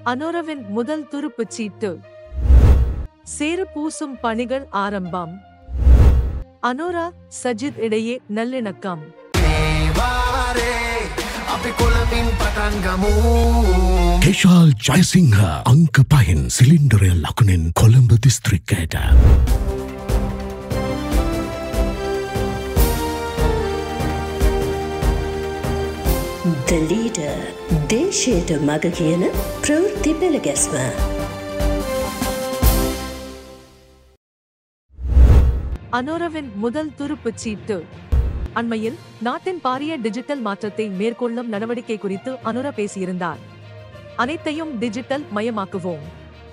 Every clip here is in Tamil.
அனோரவின் முதல் துருப்புச் சீட்டு சேறு பூசும் பணிகள் ஆரம்பம் அனோரா சஜித் இடையே நல்லிணக்கம் Vare, අපි කොළමින් පටන් ගමු කෙශාල් ජයසිංහ අංක පහෙන් සිලින්ඩරය ලකුණෙන් කොළඹ දිස්ත්‍රික්කයට. The Leader දේශයට මග කියන ප්‍රවෘත්ති පෙළගැස්ම. அனோரவின் முதல் துருப்புச் சீட்டு அண்மையில் நாட்டின் பாரிய டிஜிட்டல் மாற்றத்தை மேற்கொள்ளும் நடவடிக்கை குறித்து அனுர பேசியிருந்தார் அனைத்தையும் டிஜிட்டல் மயமாக்குவோம்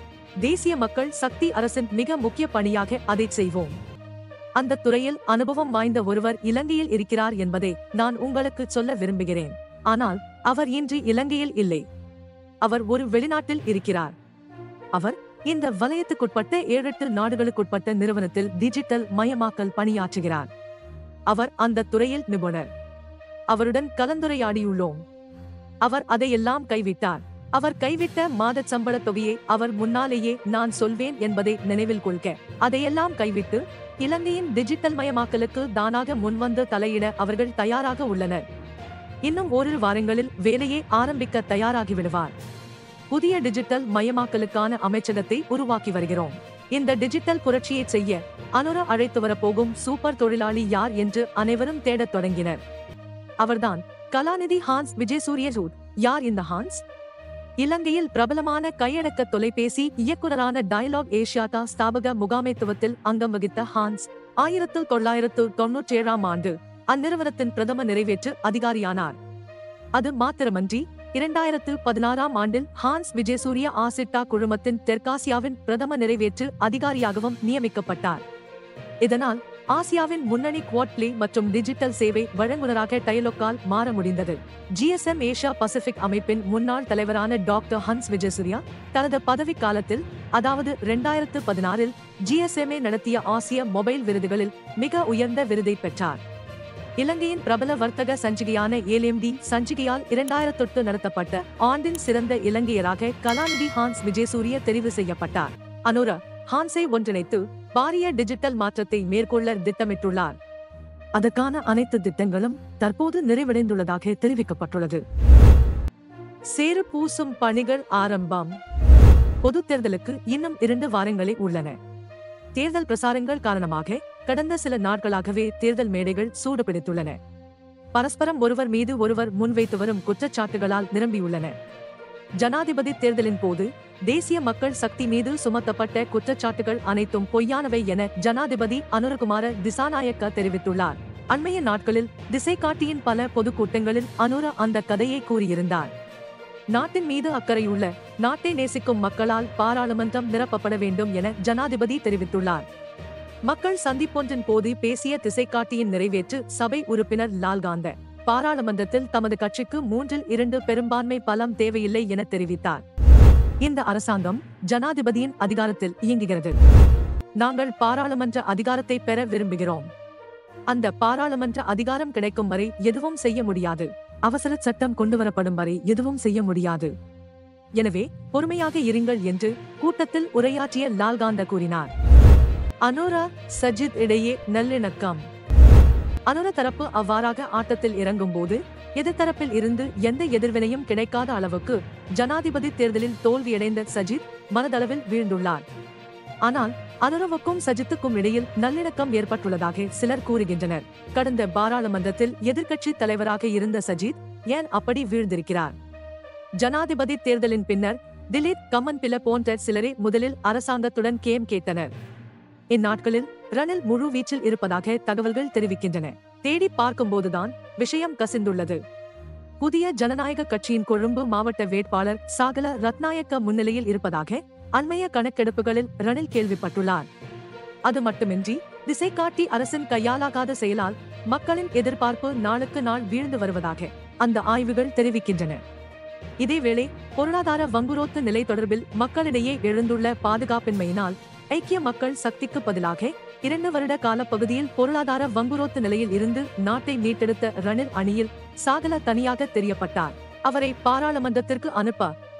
தேசிய மக்கள் சக்தி அரசின் மிக முக்கிய பணியாக அதை செய்வோம் அந்த துறையில் அனுபவம் வாய்ந்த ஒருவர் இலங்கையில் இருக்கிறார் என்பதை நான் உங்களுக்கு சொல்ல விரும்புகிறேன் ஆனால் அவர் இன்று இலங்கையில் இல்லை அவர் ஒரு வெளிநாட்டில் இருக்கிறார் அவர் இந்த வலயத்துக்குட்பட்ட ஏழெட்டு நாடுகளுக்குட்பட்ட நிறுவனத்தில் டிஜிட்டல் மயமாக்கல் பணியாற்றுகிறார் அவர் அந்த துறையில் நிபுணர் அவருடன் கலந்துரையாடியுள்ளோம் அவர் அதையெல்லாம் கைவிட்டார் அவர் கைவிட்ட மாத சம்பள தொகையை அவர் முன்னாலேயே நான் சொல்வேன் என்பதை நினைவில் கொள்க அதையெல்லாம் கைவிட்டு இலங்கையின் டிஜிட்டல் மயமாக்கலுக்கு தானாக முன்வந்து தலையிட அவர்கள் தயாராக உள்ளனர் இன்னும் ஓரிரு வாரங்களில் வேலையை ஆரம்பிக்க தயாராகி விடுவார் புதிய டிஜிட்டல் மயமாக்கலுக்கான அமைச்சகத்தை உருவாக்கி வருகிறோம் இந்த டிஜிட்டல் புரட்சியை செய்ய அனுர அழைத்து வரப்போகும் சூப்பர் தொழிலாளி யார் என்று அனைவரும் தேடத் தொடங்கினர் அவர்தான் கலாநிதி ஹான்ஸ் விஜயசூரிய ரூட் யார் இந்த ஹான்ஸ் இலங்கையில் பிரபலமான கையடக்க தொலைபேசி இயக்குனரான டயலாக் ஏஷியாட்டா ஸ்தாபக முகாமைத்துவத்தில் அங்கம் வகித்த ஹான்ஸ் ஆயிரத்து தொள்ளாயிரத்து தொன்னூற்றி ஏழாம் ஆண்டு அந்நிறுவனத்தின் பிரதம நிறைவேற்று அதிகாரியானார் அது மாத்திரமன்றி இரண்டாயிரத்து பதினாறாம் ஆண்டில் ஹான்ஸ் விஜயசூரிய ஆசிட்டா குழுமத்தின் தெற்காசியாவின் பிரதம நிறைவேற்று அதிகாரியாகவும் நியமிக்கப்பட்டார் இதனால் ஆசியாவின் முன்னணி குவாட் பிளே மற்றும் டிஜிட்டல் சேவை வழங்குனராக டயலோக்கால் மாற முடிந்தது ஜிஎஸ்எம் ஏஷியா பசிபிக் அமைப்பின் முன்னாள் தலைவரான டாக்டர் ஹன்ஸ் விஜயசூர்யா தனது பதவி காலத்தில் அதாவது இரண்டாயிரத்து பதினாறில் ஜிஎஸ்எம்ஏ நடத்திய ஆசிய மொபைல் விருதுகளில் மிக உயர்ந்த விருதை பெற்றார் இலங்கையின் பிரபல வர்த்தக சஞ்சிகையான ஏலிஎம்டி சஞ்சிகையால் இரண்டாயிரத்தொட்டு நடத்தப்பட்ட ஆண்டின் சிறந்த இலங்கையராக கலாநிதி ஹான்ஸ் விஜயசூரிய தெரிவு செய்யப்பட்டார் அனுர ஹான்ஸை ஒன்றிணைத்து பாரிய டிஜிட்டல் மாற்றத்தை மேற்கொள்ள திட்டமிட்டுள்ளார் அதற்கான அனைத்து திட்டங்களும் தற்போது நிறைவடைந்துள்ளதாக தெரிவிக்கப்பட்டுள்ளது சேறு பூசும் பணிகள் ஆரம்பம் பொதுத் தேர்தலுக்கு இன்னும் இரண்டு வாரங்களே உள்ளன தேர்தல் பிரசாரங்கள் காரணமாக கடந்த சில நாட்களாகவே தேர்தல் மேடைகள் சூடுபிடித்துள்ளன பரஸ்பரம் ஒருவர் மீது ஒருவர் முன்வைத்து வரும் குற்றச்சாட்டுகளால் நிரம்பியுள்ளன ஜனாதிபதி தேர்தலின் போது தேசிய மக்கள் சக்தி மீது சுமத்தப்பட்ட குற்றச்சாட்டுகள் அனைத்தும் பொய்யானவை என ஜனாதிபதி அனுரகுமார திசாநாயக்க தெரிவித்துள்ளார் அண்மைய நாட்களில் திசை காட்டியின் பல பொதுக்கூட்டங்களில் அனுர அந்த கதையை கூறியிருந்தார் நாட்டின் மீது அக்கறையுள்ள நாட்டை நேசிக்கும் மக்களால் பாராளுமன்றம் நிரப்பப்பட வேண்டும் என ஜனாதிபதி தெரிவித்துள்ளார் மக்கள் சந்திப்பொன்றின் போது பேசிய திசைக்காட்டியின் நிறைவேற்று சபை உறுப்பினர் லால்காந்த பாராளுமன்றத்தில் தமது கட்சிக்கு மூன்றில் இரண்டு பெரும்பான்மை பலம் தேவையில்லை என தெரிவித்தார் இந்த அரசாங்கம் ஜனாதிபதியின் அதிகாரத்தில் இயங்குகிறது நாங்கள் பாராளுமன்ற அதிகாரத்தை பெற விரும்புகிறோம் அந்த பாராளுமன்ற அதிகாரம் கிடைக்கும் வரை எதுவும் செய்ய முடியாது அவசர சட்டம் கொண்டுவரப்படும் வரை எதுவும் செய்ய முடியாது எனவே பொறுமையாக இருங்கள் என்று கூட்டத்தில் உரையாற்றிய லால்காந்த கூறினார் அனோரா சஜித் இடையே நல்லிணக்கம் அனுர தரப்பு அவ்வாறாக ஆட்டத்தில் இறங்கும் போது எதிர்த்தரப்பில் இருந்து எந்த எதிர்வினையும் கிடைக்காத அளவுக்கு ஜனாதிபதி தேர்தலில் தோல்வியடைந்த சஜித் மனதளவில் வீழ்ந்துள்ளார் ஆனால் அனுரவுக்கும் சஜித்துக்கும் இடையில் நல்லிணக்கம் ஏற்பட்டுள்ளதாக சிலர் கூறுகின்றனர் கடந்த பாராளுமன்றத்தில் எதிர்க்கட்சி தலைவராக இருந்த சஜித் ஏன் அப்படி வீழ்ந்திருக்கிறார் ஜனாதிபதி தேர்தலின் பின்னர் திலீப் கமன் பில போன்ற சிலரே முதலில் அரசாங்கத்துடன் கேம் கேட்டனர் இந்நாட்களில் ரணில் முழு வீச்சில் இருப்பதாக தகவல்கள் தெரிவிக்கின்றன தேடி பார்க்கும்போதுதான் விஷயம் கசிந்துள்ளது புதிய ஜனநாயக கட்சியின் கொழும்பு மாவட்ட வேட்பாளர் சாகல ரத்நாயக்க முன்னிலையில் இருப்பதாக அண்மைய கணக்கெடுப்புகளில் ரணில் கேள்விப்பட்டுள்ளார் அது மட்டுமின்றி திசை காட்டி அரசின் கையாலாகாத செயலால் மக்களின் எதிர்பார்ப்பு நாளுக்கு நாள் வீழ்ந்து வருவதாக அந்த ஆய்வுகள் தெரிவிக்கின்றன இதேவேளை பொருளாதார வங்குரோத்து நிலை தொடர்பில் மக்களிடையே எழுந்துள்ள பாதுகாப்பின்மையினால் ஐக்கிய மக்கள் சக்திக்கு பதிலாக இரண்டு வருட கால பகுதியில் பொருளாதார வங்குரோத்து நிலையில் இருந்து நாட்டை மீட்டெடுத்த ரணில் அணியில் சாகல தனியாக தெரியப்பட்டார் அவரை பாராளுமன்றத்திற்கு அனுப்ப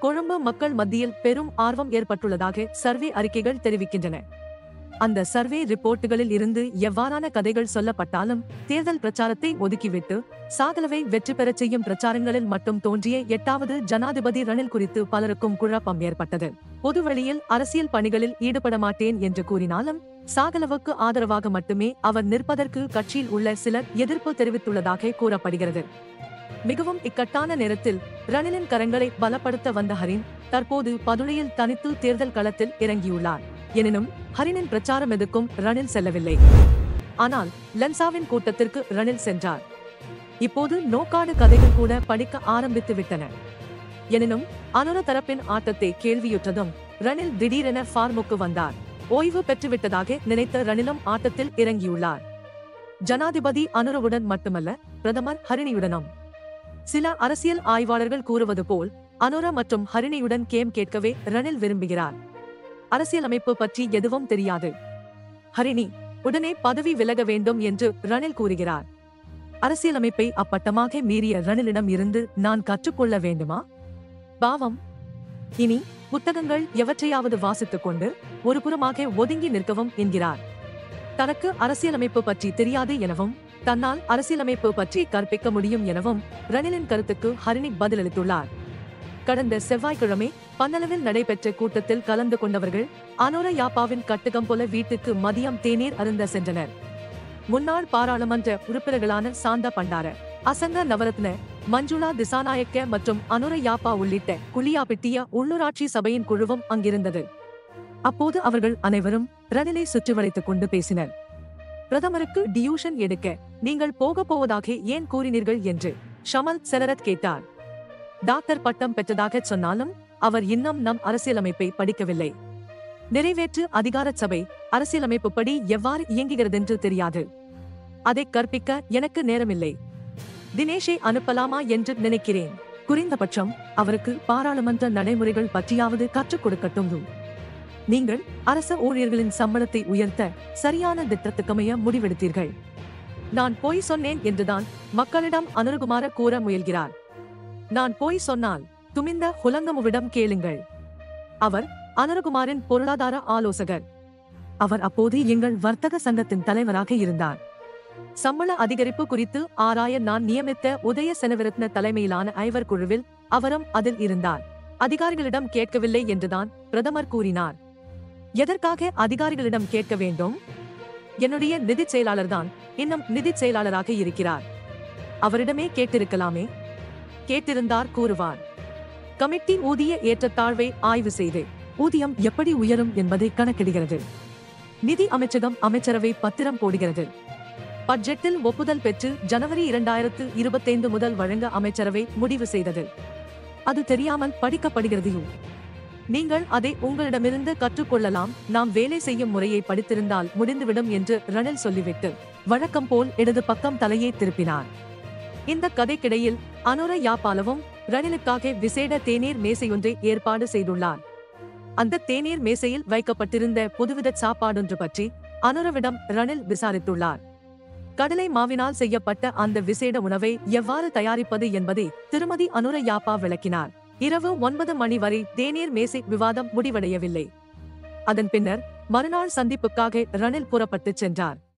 கொழும்பு மக்கள் மத்தியில் பெரும் ஆர்வம் ஏற்பட்டுள்ளதாக சர்வே அறிக்கைகள் தெரிவிக்கின்றன அந்த சர்வே ரிப்போர்ட்டுகளில் இருந்து எவ்வாறான கதைகள் சொல்லப்பட்டாலும் தேர்தல் பிரச்சாரத்தை ஒதுக்கிவிட்டு சாகலவை வெற்றி பெறச் செய்யும் பிரச்சாரங்களில் மட்டும் தோன்றிய எட்டாவது ஜனாதிபதி ரணில் குறித்து பலருக்கும் குழப்பம் ஏற்பட்டது பொதுவெளியில் அரசியல் பணிகளில் ஈடுபட மாட்டேன் என்று கூறினாலும் சாகலவுக்கு ஆதரவாக மட்டுமே அவர் நிற்பதற்கு கட்சியில் உள்ள சிலர் எதிர்ப்பு தெரிவித்துள்ளதாக கூறப்படுகிறது மிகவும் இக்கட்டான நேரத்தில் ரணிலின் கரங்களை பலப்படுத்த வந்த ஹரின் தற்போது பதுளையில் தனித்து தேர்தல் களத்தில் இறங்கியுள்ளார் எனினும் ஹரினின் பிரச்சாரம் எதுக்கும் ரணில் செல்லவில்லை ஆனால் லென்சாவின் கூட்டத்திற்கு ரணில் சென்றார் இப்போது நோக்காடு கதைகள் கூட படிக்க ஆரம்பித்து விட்டன எனினும் அனுர தரப்பின் ஆட்டத்தை கேள்வியுற்றதும் ரணில் திடீரென ஃபார்முக்கு வந்தார் ஓய்வு பெற்றுவிட்டதாக நினைத்த ரணிலும் ஆட்டத்தில் இறங்கியுள்ளார் ஜனாதிபதி அனுரவுடன் மட்டுமல்ல பிரதமர் ஹரிணியுடனும் சில அரசியல் ஆய்வாளர்கள் கூறுவது போல் அனுர மற்றும் ஹரிணியுடன் கேம் கேட்கவே ரணில் விரும்புகிறார் அரசியலமைப்பு பற்றி எதுவும் தெரியாது ஹரிணி உடனே பதவி விலக வேண்டும் என்று ரணில் கூறுகிறார் அரசியலமைப்பை அப்பட்டமாக மீறிய ரணிலிடம் இருந்து நான் கற்றுக்கொள்ள வேண்டுமா பாவம் இனி புத்தகங்கள் எவற்றையாவது வாசித்துக் கொண்டு ஒரு புறமாக ஒதுங்கி நிற்கவும் என்கிறார் தனக்கு அரசியலமைப்பு பற்றி தெரியாது எனவும் தன்னால் அரசியலமைப்பு பற்றி கற்பிக்க முடியும் எனவும் ரணிலின் கருத்துக்கு ஹரிணி பதிலளித்துள்ளார் கடந்த செவ்வாய்க்கிழமை பன்னளவில் நடைபெற்ற கூட்டத்தில் கலந்து கொண்டவர்கள் அனோர யாப்பாவின் கட்டுகம் போல வீட்டுக்கு மதியம் தேநீர் அருந்த சென்றனர் முன்னாள் பாராளுமன்ற உறுப்பினர்களான சாந்த பண்டார அசங்க நவரத்ன மஞ்சுளா திசாநாயக்க மற்றும் அனுர யாப்பா உள்ளிட்ட குளியாபிட்டிய உள்ளூராட்சி சபையின் குழுவும் அங்கிருந்தது அப்போது அவர்கள் அனைவரும் ரணிலை சுற்றி வளைத்துக் கொண்டு பேசினர் பிரதமருக்கு டியூஷன் எடுக்க நீங்கள் போக போவதாக ஏன் கூறினீர்கள் என்று ஷமல் செலரத் கேட்டார் டாக்டர் பட்டம் பெற்றதாக சொன்னாலும் அவர் இன்னும் நம் அரசியலமைப்பை படிக்கவில்லை நிறைவேற்று அதிகார சபை அரசியலமைப்புப்படி எவ்வாறு இயங்குகிறதென்று தெரியாது அதை கற்பிக்க எனக்கு நேரமில்லை தினேஷை அனுப்பலாமா என்று நினைக்கிறேன் குறைந்தபட்சம் அவருக்கு பாராளுமன்ற நடைமுறைகள் பற்றியாவது கற்றுக் கொடுக்கட்டும் நீங்கள் அரச ஊழியர்களின் சம்பளத்தை உயர்த்த சரியான திட்டத்துக்கமைய முடிவெடுத்தீர்கள் நான் பொய் சொன்னேன் என்றுதான் மக்களிடம் அனுருகுமார கூற முயல்கிறார் நான் பொய் சொன்னால் துமிந்த ஹுலங்கமுவிடம் கேளுங்கள் அவர் அனுரகுமாரின் பொருளாதார ஆலோசகர் அவர் அப்போது எங்கள் வர்த்தக சங்கத்தின் தலைவராக இருந்தார் சம்பள அதிகரிப்பு குறித்து ஆராய நான் நியமித்த உதய செனவிரத்ன தலைமையிலான ஐவர் குழுவில் அவரும் அதில் இருந்தார் அதிகாரிகளிடம் கேட்கவில்லை என்றுதான் பிரதமர் கூறினார் எதற்காக அதிகாரிகளிடம் கேட்க வேண்டும் என்னுடைய நிதிச் செயலாளர்தான் இன்னும் நிதிச் செயலாளராக இருக்கிறார் அவரிடமே கேட்டிருக்கலாமே கேட்டிருந்தார் கூறுவார் கமிட்டி ஊதிய ஏற்றத்தாழ்வை ஆய்வு செய்து ஊதியம் எப்படி உயரும் என்பதை கணக்கிடுகிறது நிதி அமைச்சகம் அமைச்சரவை பத்திரம் போடுகிறது பட்ஜெட்டில் ஒப்புதல் பெற்று ஜனவரி இரண்டாயிரத்து இருபத்தைந்து முதல் வழங்க அமைச்சரவை முடிவு செய்தது அது தெரியாமல் படிக்கப்படுகிறது நீங்கள் அதை உங்களிடமிருந்து கற்றுக்கொள்ளலாம் நாம் வேலை செய்யும் முறையை படித்திருந்தால் முடிந்துவிடும் என்று ரணில் சொல்லிவிட்டு வழக்கம் போல் இடது பக்கம் தலையை திருப்பினார் இந்த கதைக்கிடையில் அனுர யாப்பாலவும் ரணிலுக்காக விசேட தேநீர் மேசையொன்றை ஏற்பாடு செய்துள்ளார் அந்த தேநீர் மேசையில் வைக்கப்பட்டிருந்த புதுவித சாப்பாடொன்று பற்றி அனுரவிடம் ரணில் விசாரித்துள்ளார் கடலை மாவினால் செய்யப்பட்ட அந்த விசேட உணவை எவ்வாறு தயாரிப்பது என்பதை திருமதி அனுர யாப்பா விளக்கினார் இரவு ஒன்பது மணி வரை தேநீர் மேசை விவாதம் முடிவடையவில்லை அதன் பின்னர் மறுநாள் சந்திப்புக்காக ரணில் புறப்பட்டுச் சென்றார்